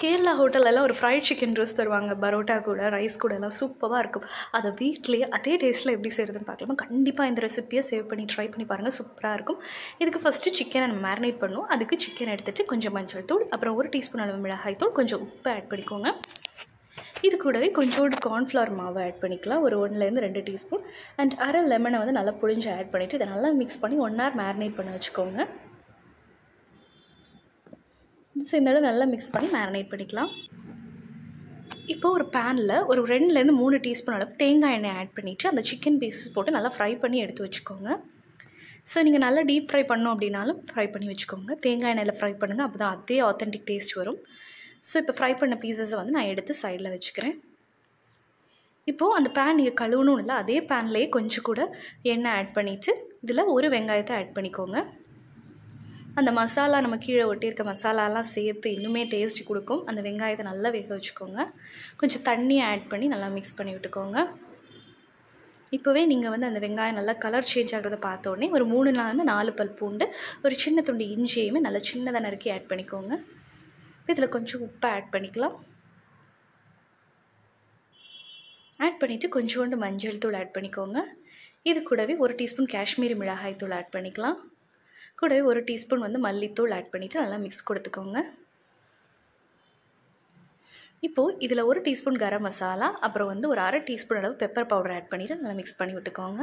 கேரளா ஹோட்டல்லலாம் ஒரு fried chicken rose தருவாங்க பரோட்டா கூட ரைஸ் கூட எல்லாம் சூப்பராக இருக்கும் அதை வீட்லேயே அதே டேஸ்ட்டில் எப்படி செய்கிறதுன்னு பார்க்கலாமா கண்டிப்பாக இந்த ரெசிப்பியை சேவ் பண்ணி ட்ரை பண்ணி பாருங்கள் சூப்பராக இருக்கும் இதுக்கு ஃபஸ்ட்டு சிக்கனை நம்ம மேரினேட் பண்ணுவோம் அதுக்கு சிக்கன் எடுத்துகிட்டு கொஞ்சம் மஞ்சள் தூள் அப்புறம் ஒரு டீஸ்பூன் அளவு மிளகாய் தூள் கொஞ்சம் உப்பு ஆட் பண்ணிக்கோங்க இது கூடவே கொஞ்சோண்டு கார்ன்ஃப்ளவர் மாவு ஆட் பண்ணிக்கலாம் ஒரு ஒன்றுலேருந்து ரெண்டு டீஸ்பூன் அண்ட் அரை லெமனை வந்து நல்லா புழிஞ்சு ஆட் பண்ணிவிட்டு இதை நல்லா மிக்ஸ் பண்ணி ஒன் ஹவர் மேரினேட் பண்ண வச்சுக்கோங்க ஸோ இந்த இடம் நல்லா மிக்ஸ் பண்ணி மேரினேட் பண்ணிக்கலாம் இப்போ ஒரு பேனில் ஒரு ரெண்டுலேருந்து மூணு டீஸ்பூன் அளவு தேங்காய் எண்ணெய் ஆட் பண்ணிவிட்டு அந்த சிக்கன் பீசஸ் போட்டு நல்லா ஃப்ரை பண்ணி எடுத்து வச்சுக்கோங்க ஸோ நீங்கள் நல்லா டீப் ஃப்ரை பண்ணோம் அப்படின்னாலும் ஃப்ரை பண்ணி வச்சுக்கோங்க தேங்காய் எண்ணெயில் ஃப்ரை பண்ணுங்கள் அப்போ தான் அதே ஆத்தென்டிக் டேஸ்ட் வரும் ஸோ இப்போ ஃப்ரை பண்ண பீசஸை வந்து நான் எடுத்து சைடில் வச்சுக்கிறேன் இப்போது அந்த பேன் நீங்கள் கழுவணும் இல்லை அதே பேன்லேயே கொஞ்சம் கூட எண்ணெய் ஆட் பண்ணிவிட்டு இதில் ஒரு வெங்காயத்தை ஆட் பண்ணிக்கோங்க அந்த மசாலா நம்ம கீழே ஒட்டியிருக்க மசாலாலாம் சேர்த்து இன்னுமே டேஸ்ட் கொடுக்கும் அந்த வெங்காயத்தை நல்லா வேக வச்சுக்கோங்க கொஞ்சம் தண்ணி ஆட் பண்ணி நல்லா மிக்ஸ் பண்ணி விட்டுக்கோங்க இப்போவே நீங்கள் வந்து அந்த வெங்காயம் நல்லா கலர் சேஞ்ச் ஆகிறத பார்த்த உடனே ஒரு மூணு நாள்லேருந்து நாலு பல் பூண்டு ஒரு சின்ன துண்டு இஞ்சியுமே நல்லா சின்னதாக நறுக்கி ஆட் பண்ணிக்கோங்க இதில் கொஞ்சம் உப்பு ஆட் பண்ணிக்கலாம் ஆட் பண்ணிவிட்டு கொஞ்சோண்டு மஞ்சள் தூள் ஆட் பண்ணிக்கோங்க இது கூடவே ஒரு டீஸ்பூன் காஷ்மீரி மிளகாய் தூள் ஆட் பண்ணிக்கலாம் கூடவே ஒரு டீஸ்பூன் வந்து மல்லித்தூள் ஆட் பண்ணிவிட்டு நல்லா மிக்ஸ் கொடுத்துக்கோங்க இப்போது இதில் ஒரு டீஸ்பூன் கரம் மசாலா அப்புறம் வந்து ஒரு அரை டீஸ்பூன் அளவு பெப்பர் பவுடர் ஆட் பண்ணிவிட்டு நல்லா மிக்ஸ் பண்ணி விட்டுக்கோங்க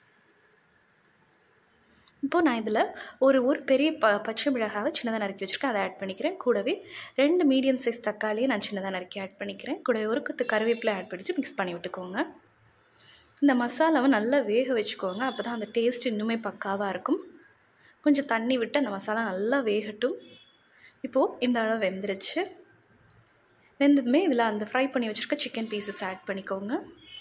இப்போது நான் இதில் ஒரு ஒரு பெரிய ப பச்சை மிளகாவை சின்னதாக நறுக்கி வச்சுருக்கேன் அதை ஆட் பண்ணிக்கிறேன் கூடவே ரெண்டு மீடியம் சைஸ் தக்காளியை நான் சின்னதாக நறுக்கி ஆட் பண்ணிக்கிறேன் கூடவே ஒரு கொத்து கருவேப்பிலை ஆட் பண்ணிட்டு மிக்ஸ் பண்ணி விட்டுக்கோங்க இந்த மசாலாவை நல்லா வேக வச்சுக்கோங்க அப்போ தான் அந்த டேஸ்ட் இன்னுமே பக்காவாக இருக்கும் கொஞ்சம் தண்ணி விட்டு அந்த மசாலா நல்லா வேகட்டும் இப்போது இந்த அளவு வெந்துருச்சு வெந்ததுமே இதில் அந்த ஃப்ரை பண்ணி வச்சுருக்க சிக்கன் பீசஸ் ஆட் பண்ணிக்கோங்க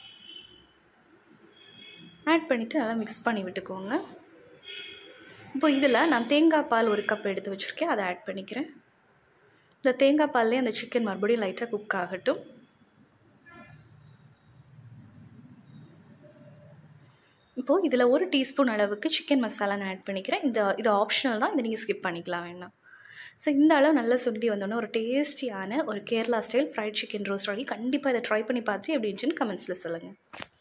ஆட் பண்ணிவிட்டு நல்லா மிக்ஸ் பண்ணி விட்டுக்கோங்க இப்போ இதில் நான் தேங்காய் பால் ஒரு கப் எடுத்து வச்சுருக்கேன் அதை ஆட் பண்ணிக்கிறேன் இந்த தேங்காய் பால்லே அந்த சிக்கன் மறுபடியும் லைட்டாக குக் ஆகட்டும் இப்போது இதில் ஒரு டீஸ்பூன் அளவுக்கு சிக்கன் மசாலா நான் ஆட் பண்ணிக்கிறேன் இந்த இது ஆப்ஷனல் தான் இதை நீங்கள் ஸ்கிப் பண்ணிக்கலாம் வேணாம் ஸோ இந்த அளவு நல்லா சுண்டி வந்தோடனே ஒரு டேஸ்டியான ஒரு Kerala style fried chicken roast ready கண்டிப்பாக இதை ட்ரை பண்ணி பார்த்து எப்படி இருந்துச்சுன்னு கமெண்ட்ஸில் சொல்லுங்கள்